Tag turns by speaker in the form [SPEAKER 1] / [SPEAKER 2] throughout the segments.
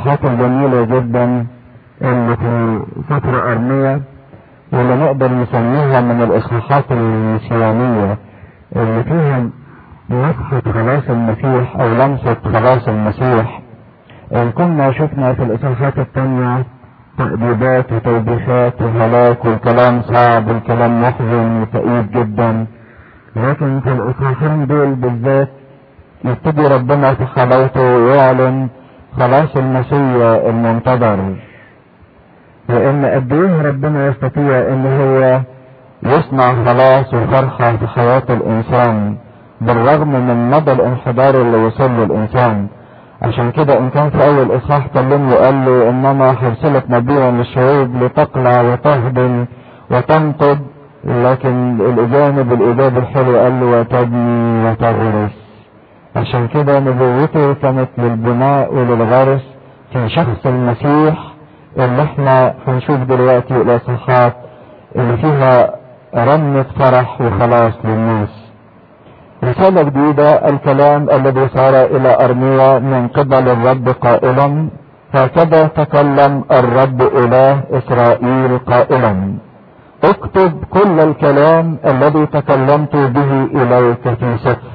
[SPEAKER 1] الإصحاحات الجميلة جدا اللي في سفر أرمية واللي نقدر نسميها من الإصحاحات المسيانية اللي فيها نفحة خلاص المسيح أو لمسة خلاص المسيح إن كنا شفنا في الإصحاحات التانية تأديبات وتوبيخات وهلاك والكلام صعب والكلام محزن وكئيب جدا لكن في الإصحاحين دول بالذات يبتدي ربنا في حلاوته ويعلن خلاص المسيح المنتظر لأن قد إيه ربنا يستطيع إن هو يصنع خلاص وفرحة في حياة الإنسان بالرغم من مدى الانحدار اللي وصل له الإنسان عشان كده إن كان في أول إصحاح كلمه وقال له إنما هرسلك نبيا للشعوب لتقلع وتهدم وتنقض لكن الجانب الإيجابي الحلو قال له وتبني وتغرس عشان كده نبوته كانت للبناء وللغرس في شخص المسيح اللي احنا هنشوف دلوقتي الإصحاحات اللي فيها رنة فرح وخلاص للناس رسالة جديدة الكلام الذي صار إلى أرميا من قبل الرب قائلا هكذا تكلم الرب إله إسرائيل قائلا اكتب كل الكلام الذي تكلمت به إليك في سفر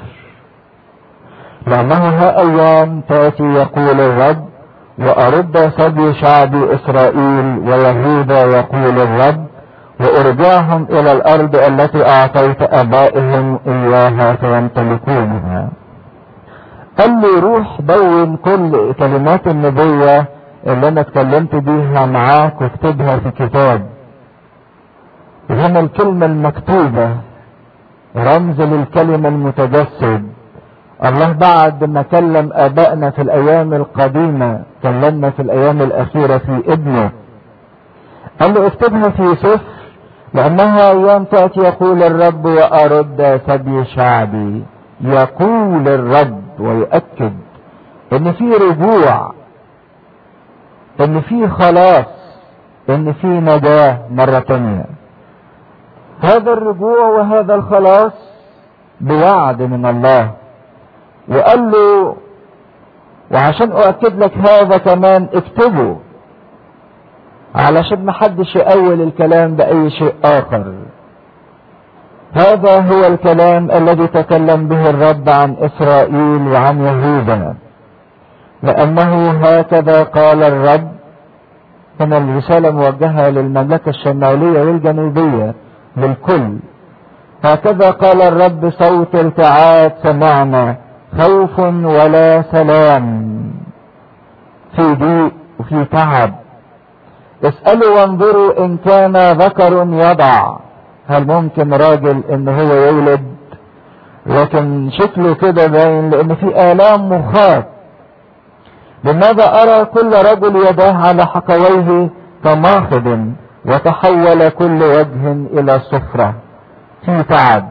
[SPEAKER 1] لأنه ها أيام تأتي يقول الرب وأرد سبي شعب إسرائيل ويهوذا يقول الرب وارجعهم الى الارض التي اعطيت ابائهم اياها فيمتلكونها قال لي روح دون كل كلمات النبوة اللي انا اتكلمت بيها معاك واكتبها في كتاب هنا الكلمة المكتوبة رمز للكلمة المتجسد الله بعد ما كلم ابائنا في الايام القديمة كلمنا في الايام الاخيرة في ابنه قال له اكتبها في سفر لأنها أيام تأتي يقول الرب وأرد سبي شعبي يقول الرب ويؤكد إن في رجوع إن في خلاص إن في نجاة مرة تانية هذا الرجوع وهذا الخلاص بوعد من الله وقال له وعشان أؤكد لك هذا كمان اكتبه علشان محدش يأول الكلام بأي شيء آخر هذا هو الكلام الذي تكلم به الرب عن إسرائيل وعن يهوذا لأنه هكذا قال الرب هنا الرسالة موجهة للمملكة الشمالية والجنوبية للكل هكذا قال الرب صوت التعاد سمعنا خوف ولا سلام في ضيق وفي تعب اسألوا وانظروا ان كان ذكر يضع هل ممكن راجل ان هو يولد لكن شكله كده باين لان في الام مخاط لماذا ارى كل رجل يداه على حقويه كماخذ وتحول كل وجه الى صفرة في تعب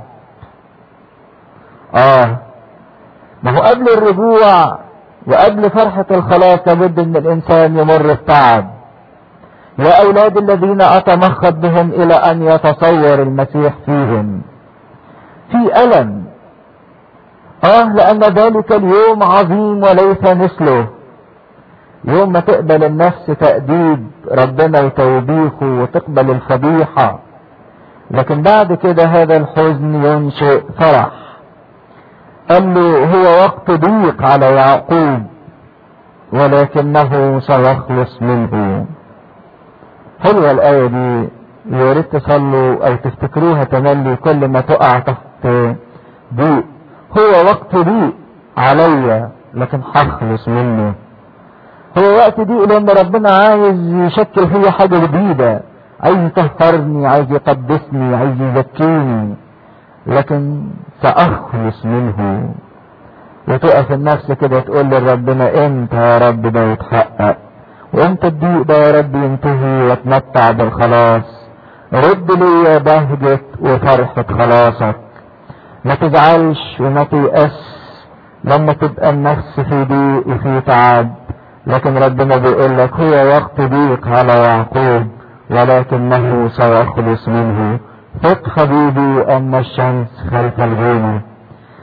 [SPEAKER 1] اه ما هو قبل الرجوع وقبل فرحة الخلاص لابد ان الانسان يمر بتعب يا أولاد الذين أتمخض بهم إلى أن يتصور المسيح فيهم في ألم آه لأن ذلك اليوم عظيم وليس مثله يوم ما تقبل النفس تأديب ربنا وتوبيخه وتقبل الفضيحة لكن بعد كده هذا الحزن ينشئ فرح قال له هو وقت ضيق على يعقوب ولكنه سيخلص منه حلوة الآية دي يا ريت تصلوا أو تفتكروها تملي كل ما تقع تحت ضيق هو وقت ضيق عليا لكن هخلص منه هو وقت ضيق لأن ربنا عايز يشكل فيا حاجة جديدة عايز يطهرني عايز يقدسني عايز يزكيني لكن سأخلص منه وتقف النفس كده تقول لربنا امتى يا رب ده يتحقق وامتى الضيق ده يا رب ينتهي واتمتع بالخلاص رد لي بهجة وفرحة خلاصك ما تزعلش وما تيأس لما تبقى النفس في ضيق وفي تعب لكن ربنا بيقول لك هو وقت ضيق على يعقوب ولكنه سيخلص منه ثق حبيبي ان الشمس خلف الغيمة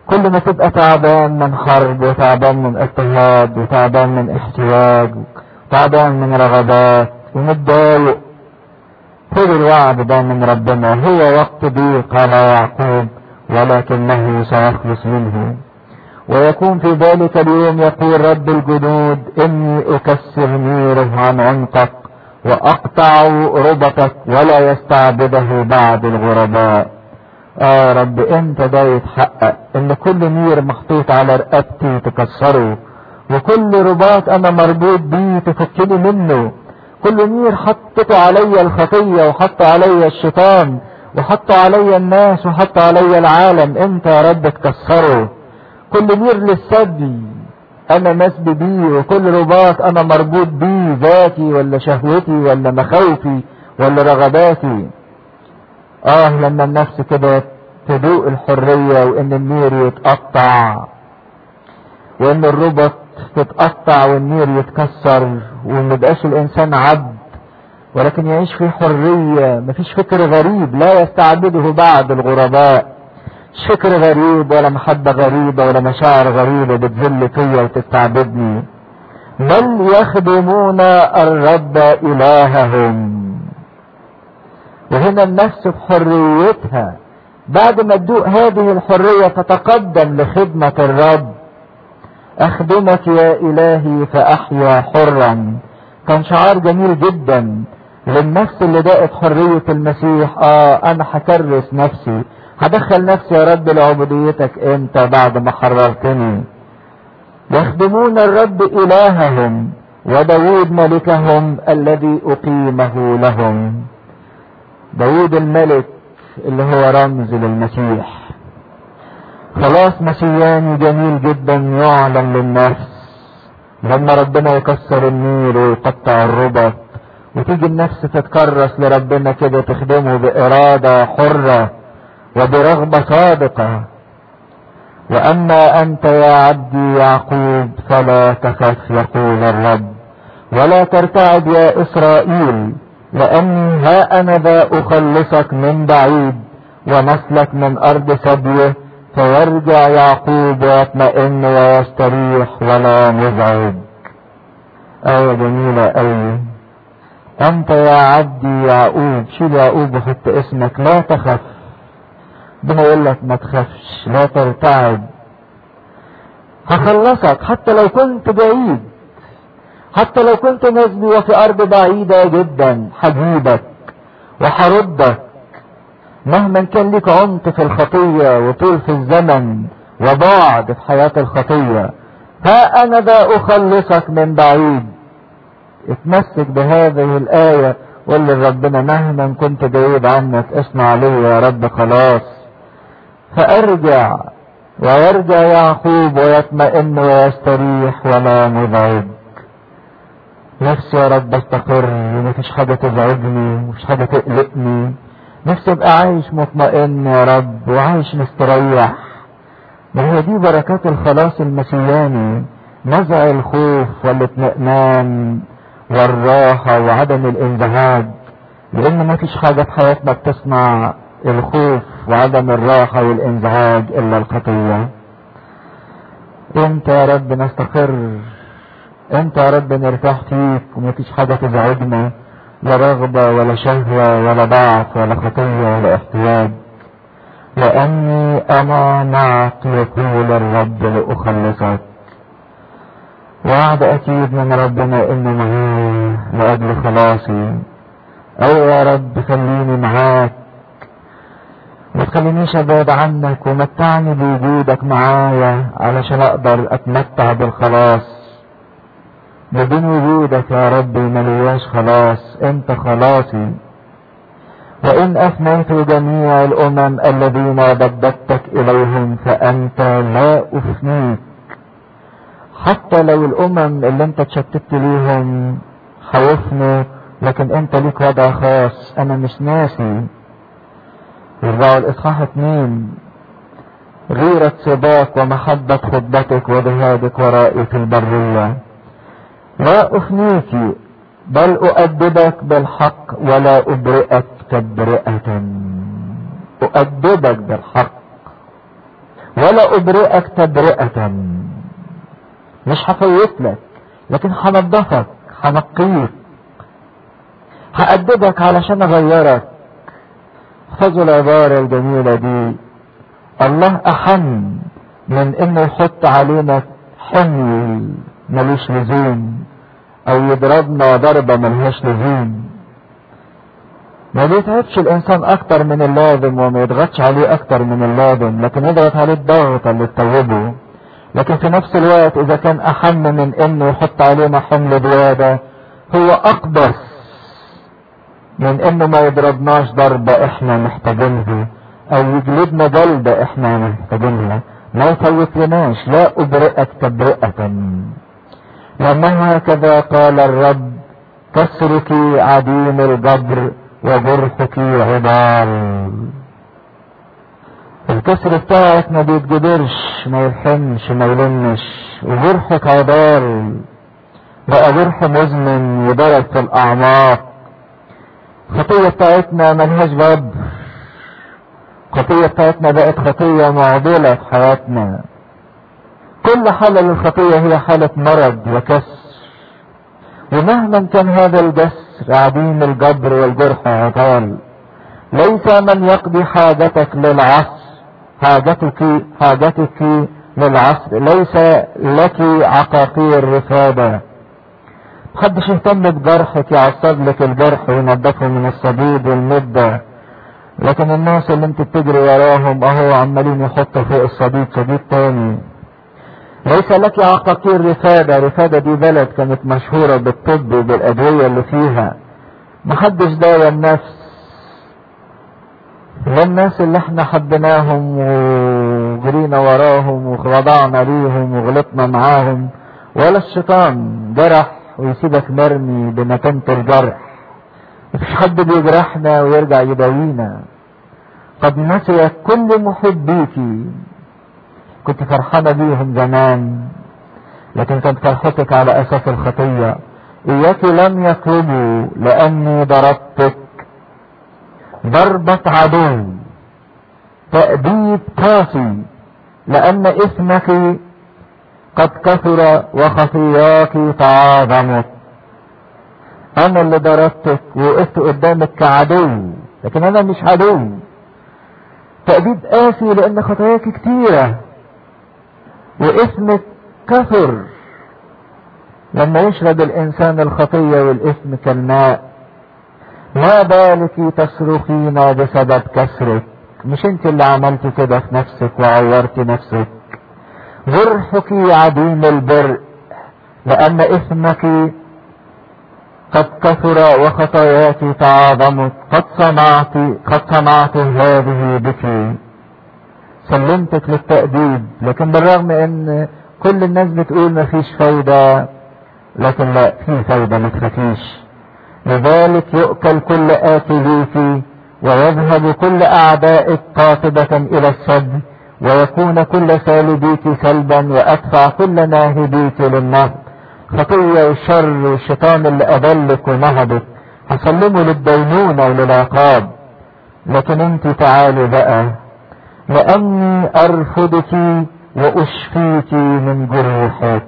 [SPEAKER 1] كل ما تبقى تعبان من حرب وتعبان من اضطهاد وتعبان من احتياج وتعبان من رغبات ومتضايق خذ الوعد ده من ربنا هو وقت ضيق على يعقوب ولكنه سيخلص منه ويكون في ذلك اليوم يقول رب الجنود اني اكسر نيره عن عنقك واقطع ربطك ولا يستعبده بعد الغرباء اه رب امتى ده يتحقق ان كل نير محطوط على رقبتي تكسره وكل رباط انا مربوط بيه تفكني منه كل نير حطته عليا الخطية وحط عليا الشيطان وحط عليا الناس وحط عليا العالم انت يا رب تكسره كل نير للسدي انا مسبي بيه وكل رباط انا مربوط بيه ذاتي ولا شهوتي ولا مخاوفي ولا رغباتي اه لما النفس كده تدوق الحرية وان النير يتقطع وان الربط تتقطع والنير يتكسر وميبقاش الانسان عبد ولكن يعيش في حرية مفيش فكر غريب لا يستعبده بعد الغرباء مش فكر غريب ولا محبة غريبة ولا مشاعر غريبة بتذل فيا وتستعبدني بل يخدمون الرب إلههم وهنا النفس بحريتها بعد ما تدوق هذه الحرية تتقدم لخدمة الرب أخدمك يا إلهي فأحيا حرا كان شعار جميل جدا للنفس اللي دقت حرية المسيح آه أنا هكرس نفسي هدخل نفسي يا رب لعبوديتك أنت بعد ما حررتني يخدمون الرب إلههم وداود ملكهم الذي أقيمه لهم داود الملك اللي هو رمز للمسيح خلاص مسياني جميل جدا يعلن للنفس لما ربنا يكسر النير ويقطع الربط وتيجي النفس تتكرس لربنا كده تخدمه بإرادة حرة وبرغبة صادقة وأما أنت يا عبدي يعقوب فلا تخف يقول الرب ولا ترتعد يا إسرائيل لأني ها أنا ذا أخلصك من بعيد ونسلك من أرض سبيه فيرجع يعقوب ويطمئن ويستريح ولا مزعج آية جميلة أوي أنت يا عبدي يعقوب شيل يعقوب وحط اسمك لا تخف ربنا يقول لك ما تخافش لا ترتعد هخلصك حتى لو كنت بعيد حتى لو كنت نزلي وفي أرض بعيدة جدا هجيبك وهردك مهما كان لك عمق في الخطية وطول في الزمن وبعد في حياة الخطية ها أنا ذا أخلصك من بعيد اتمسك بهذه الآية قول لربنا مهما كنت بعيد عنك اصنع لي يا رب خلاص فارجع ويرجع يعقوب ويطمئن ويستريح ولا مزعج نفسي يا رب استقر ومفيش حاجة تزعجني ومفيش حاجة تقلقني نفسي ابقى عايش مطمئن يا رب وعايش مستريح ما هي دي بركات الخلاص المسياني نزع الخوف والاطمئنان والراحة وعدم الانزعاج لان ما فيش حاجة في حياتنا بتصنع الخوف وعدم الراحة والانزعاج الا الخطية انت يا رب نستقر انت يا رب نرتاح فيك وما فيش حاجة تزعجنا لا رغبة ولا شهوة ولا ضعف ولا خطية ولا احتياج لأني أنا معك يقول الرب لأخلصك وعد أكيد من ربنا إنه معايا لأجل خلاصي أيوة يا رب خليني معاك ما تخلينيش ابعد عنك ومتعني بوجودك معايا علشان اقدر اتمتع بالخلاص بدون وجودك يا رب ملياش خلاص انت خلاصي وان افنيت جميع الامم الذين بددتك اليهم فانت لا افنيك حتى لو الامم اللي انت اتشتت ليهم هيفنوا لكن انت ليك وضع خاص انا مش ناسي يرجعوا الاصحاح اتنين غيرة صباك ومحبة خطبتك وجهادك ورائي في البرية لا أفنيك بل أؤدبك بالحق ولا أبرئك تبرئة أؤدبك بالحق ولا ابرئك تبرئة مش هفوت لك لكن هنضفك هنقيك هأدبك علشان اغيرك خذوا العبارة الجميلة دي الله احن من انه يحط علينا حمل ملوش لزوم او يضربنا ضربة ملهاش لزوم ما بيتعبش الانسان اكتر من اللازم وما يضغطش عليه اكتر من اللازم لكن يضغط عليه الضغط اللي تتوبه لكن في نفس الوقت اذا كان احن من انه يحط علينا حمل زيادة هو اقدس من انه ما يضربناش ضربة احنا محتاجينها او يجلدنا جلدة احنا محتاجينها ما يفوتلناش لا ابرئك تبرئة لما هكذا قال الرب كسرك عديم الجبر وجرحك عبال الكسر بتاعك ما بيتجبرش ما يلحمش ما يلمش وجرحك عبال بقى جرح مزمن وضرب في الاعماق الخطية بتاعتنا ملهاش جبر الخطية بتاعتنا بقت خطية معضلة في حياتنا كل حالة للخطية هي حالة مرض وكسر ومهما كان هذا الجسر عديم الجبر والجرح عطال ليس من يقضي حاجتك للعصر حاجتك حاجتك للعصر ليس لك عقاقير رفادة محدش يهتم بجرحك يعصب لك الجرح وينضفه من الصديد والمدة لكن الناس اللي انت بتجري وراهم اهو عمالين يحطوا فوق الصديد صديد تاني ليس لك عقاقير رفادة رفادة دي بلد كانت مشهورة بالطب وبالأدوية اللي فيها محدش داوى النفس لا الناس اللي احنا حبيناهم وجرينا وراهم وخضعنا ليهم وغلطنا معاهم ولا الشيطان جرح ويسيبك مرمي بمكانة الجرح مفيش حد بيجرحنا ويرجع يداوينا قد نسيت كل محبيكي كنت فرحانة بيهم زمان لكن كانت فرحتك على أساس الخطية إياك لم يطلبوا لأني ضربتك ضربة عدو تأديب قاسي لأن اسمك قد كثر وخطياك تعاظمت أنا اللي ضربتك وقفت قدامك كعدو لكن أنا مش عدو تأديب قاسي لأن خطاياك كتيرة واسمك كثر لما يشرب الانسان الخطية والاثم كالماء ما بالك تصرخين بسبب كسرك مش انت اللي عملت كده في نفسك وعورت نفسك جرحك عديم البر لان اثمك قد كثر وخطاياك تعاظمت قد صنعت قد صنعت هذه بك سلمتك للتأديب لكن بالرغم ان كل الناس بتقول مفيش فايدة لكن لا في فايدة ما تخافيش لذلك يؤكل كل آكليك ويذهب كل أعدائك قاطبة إلى السد ويكون كل سالبيك سلبا وأدفع كل ناهبيك للنهب خطية والشر والشيطان اللي أضلك ونهبك هسلمه للدينونة وللعقاب لكن انت تعالي بقى لأني أرفضك وأشفيك من جروحك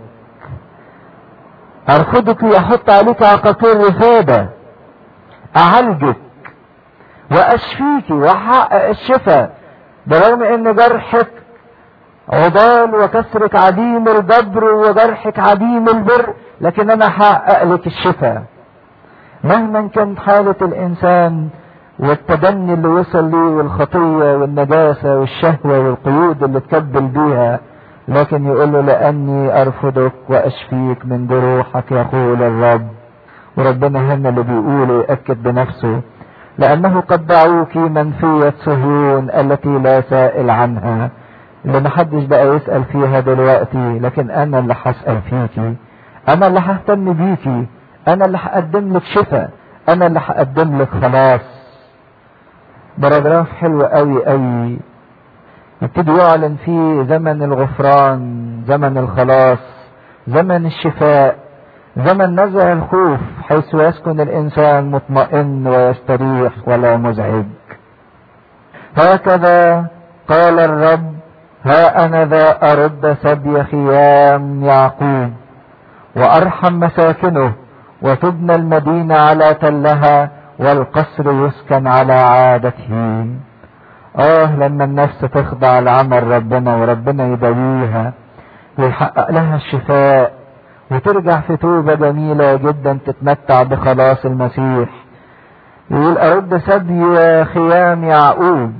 [SPEAKER 1] أرفضك أحط عليك عقاقير رفادة أعالجك وأشفيك وأحقق الشفاء برغم إن جرحك عضال وكسرك عديم الجبر وجرحك عديم البر لكن أنا هحقق لك الشفاء مهما كانت حالة الإنسان والتدني اللي وصل ليه والخطية والنجاسة والشهوة والقيود اللي تكبل بيها لكن يقول له لأني أرفضك وأشفيك من جروحك يقول الرب وربنا هنا اللي بيقول ويأكد بنفسه لأنه قد دعوك منفية صهيون التي لا سائل عنها اللي محدش بقى يسأل فيها دلوقتي لكن أنا اللي هسأل فيكي أنا اللي ههتم بيكي أنا اللي هقدم لك شفاء أنا اللي هقدم لك خلاص باراجراف حلو قوي قوي يبتدي يعلن فيه زمن الغفران زمن الخلاص زمن الشفاء زمن نزع الخوف حيث يسكن الانسان مطمئن ويستريح ولا مزعج هكذا قال الرب ها أنا ذا أرد سبي خيام يعقوب وأرحم مساكنه وتبنى المدينة على تلها والقصر يسكن على عادته آه لما النفس تخضع لعمل ربنا وربنا يداويها ويحقق لها الشفاء وترجع في توبة جميلة جدا تتمتع بخلاص المسيح يقول أرد سبي خيام يعقوب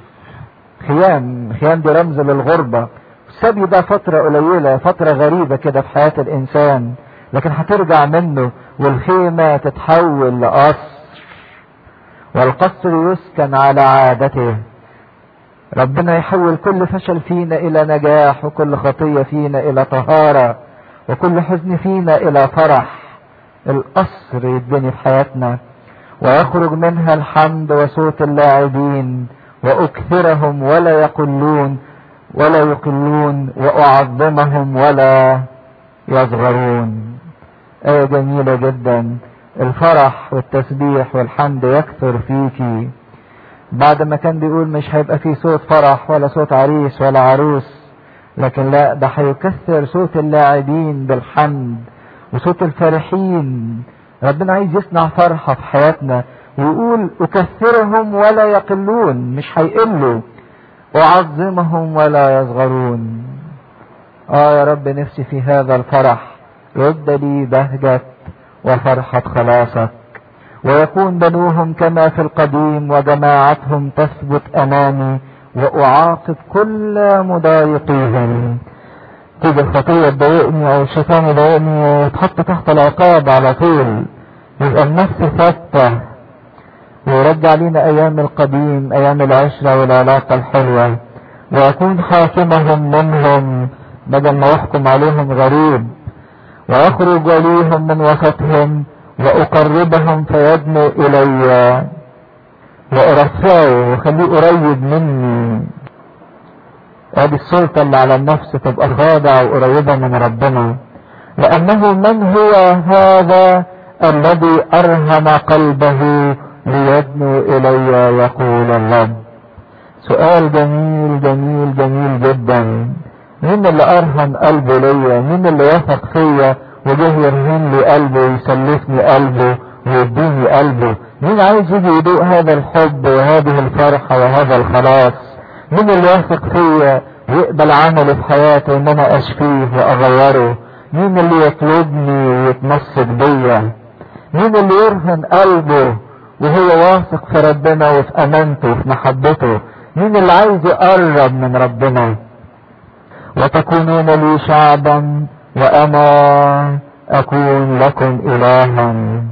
[SPEAKER 1] خيام خيام دي رمز للغربة السبي ده فترة قليلة فترة غريبة كده في حياة الإنسان لكن هترجع منه والخيمة تتحول لقصر والقصر يسكن على عادته ربنا يحول كل فشل فينا إلى نجاح وكل خطية فينا إلى طهارة وكل حزن فينا إلى فرح القصر يتبني في حياتنا ويخرج منها الحمد وصوت اللاعبين وأكثرهم ولا يقلون ولا يقلون وأعظمهم ولا يصغرون آية جميلة جدا الفرح والتسبيح والحمد يكثر فيكي بعد ما كان بيقول مش هيبقى فيه صوت فرح ولا صوت عريس ولا عروس لكن لا ده هيكثر صوت اللاعبين بالحمد وصوت الفرحين ربنا عايز يصنع فرحة في حياتنا ويقول أكثرهم ولا يقلون مش هيقلوا أعظمهم ولا يصغرون آه يا رب نفسي في هذا الفرح رد لي بهجة وفرحة خلاصك ويكون بنوهم كما في القديم وجماعتهم تثبت أمامي وأعاقب كل مضايقيهم تيجي الخطية تضايقني أو الشيطان يضايقني ويتحط تحت العقاب على طول يبقى النفس ثابتة ويرجع لنا أيام القديم أيام العشرة والعلاقة الحلوة ويكون حاكمهم منهم بدل ما يحكم عليهم غريب ويخرج وليهم من وسطهم وأقربهم فيدنو إلي وأرفعه وخليه قريب مني ادي السلطة اللي على النفس تبقى خاضعة وقريبة من ربنا لأنه من هو هذا الذي أرهم قلبه ليدنو إلي يقول الرب سؤال جميل جميل جميل جدا مين اللي أرهم قلبه ليا مين اللي يثق فيا وجه يرهن لي قلبه ويسلفني قلبه ويديني قلبه مين عايز يجي يدوق هذا الحب وهذه الفرحة وهذا الخلاص مين اللي يثق فيا ويقبل عمله في حياته ان انا اشفيه واغيره مين اللي يطلبني ويتمسك بيا مين اللي يرهن قلبه وهو واثق في ربنا وفي امانته وفي محبته مين اللي عايز يقرب من ربنا وتكونون لي شعبا وانا اكون لكم الها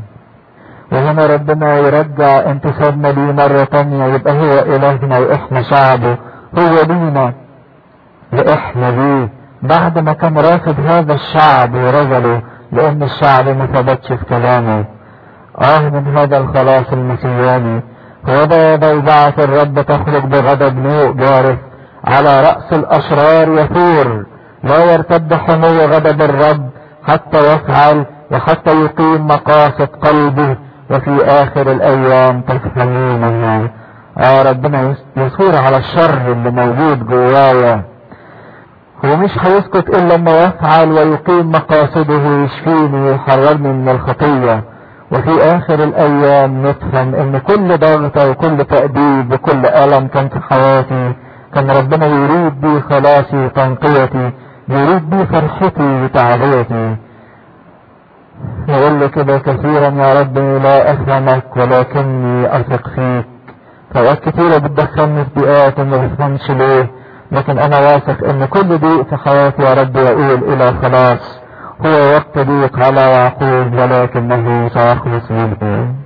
[SPEAKER 1] وهنا ربنا يرجع انتسابنا ليه مرة تانية يبقى هو الهنا واحنا شعبه هو لينا واحنا ليه بعد ما كان رافض هذا الشعب ورجله لان الشعب ما ثبتش في كلامه اه من هذا الخلاص المسياني هو ده ضوضعة الرب تخرج بغضب نوء جارف على رأس الأشرار يثور لا يرتد حمو غضب الرب حتى يفعل وحتى يقيم مقاصد قلبه وفي آخر الأيام تفهمونه آه ربنا يثور على الشر اللي موجود جوايا هو مش هيسكت إلا لما يفعل ويقيم مقاصده ويشفيني ويحررني من الخطية وفي آخر الأيام نفهم إن كل ضغطة وكل تأديب وكل ألم كان في حياتي كان ربنا يريد بي خلاصي وتنقيتي يريد بي فرحتي وتعبيتي يقول له كده كثيرا يا رب لا افهمك ولكني اثق فيك فوقت كتيرة بتدخلني في ضيقات وما بفهمش ليه لكن انا واثق ان كل ضيق في حياتي يا رب يقول الى خلاص هو وقت ضيق على يعقوب ولكنه سيخلص منه